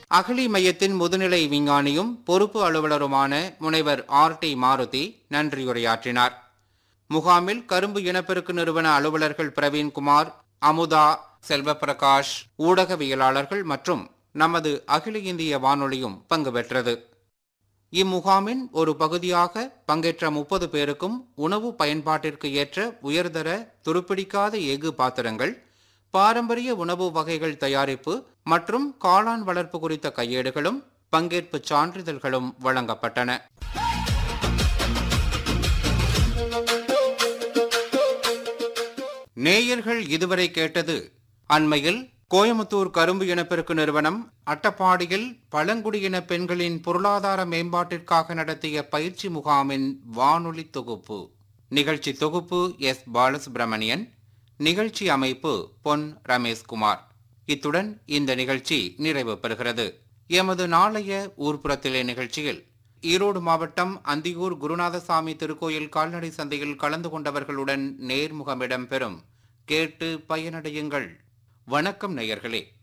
அகலி மையத்தின் முதுநிலை விஞ்ஞானியும் பொறுப்பு அலுவலருமான முனைவர் ஆர் டி மாருதி நன்றியுரையாற்றினார் முகாமில் கரும்பு இனப்பெருக்கு நிறுவன அலுவலர்கள் பிரவீன்குமார் அமுதா செல்வப்பிரகாஷ் ஊடகவியலாளர்கள் மற்றும் நமது அகில இந்திய வானொலியும் பங்கு பெற்றது இம்முகாமின் ஒரு பகுதியாக பங்கேற்ற முப்பது பேருக்கும் உணவு பயன்பாட்டிற்கு ஏற்ற உயர்தர துருப்பிடிக்காத எஃகு பாத்திரங்கள் பாரம்பரிய உணவு வகைகள் தயாரிப்பு மற்றும் காளான் வளர்ப்பு குறித்த கையேடுகளும் பங்கேற்பு சான்றிதழ்களும் வழங்கப்பட்டன நேயர்கள் இதுவரை கேட்டது அண்மையில் கோயமுத்தூர் கரும்பு இனப்பெருக்கு நிறுவனம் அட்டப்பாடியில் பழங்குடியின பெண்களின் பொருளாதார மேம்பாட்டிற்காக நடத்திய பயிற்சி முகாமின் வானொலி தொகுப்பு நிகழ்ச்சி தொகுப்பு எஸ் பாலசுப்பிரமணியன் நிகழ்ச்சி அமைப்பு பொன் ரமேஷ்குமார் இத்துடன் இந்த நிகழ்ச்சி நிறைவு பெறுகிறது எமது நாளைய ஊர்ப்புறத்திலே நிகழ்ச்சியில் ஈரோடு மாவட்டம் அந்தியூர் குருநாதசாமி திருக்கோயில் கால்நடை சந்தையில் கலந்து கொண்டவர்களுடன் நேர்முகம் இடம்பெறும் கேட்டு பயனடையுங்கள் வணக்கம் நேயர்களே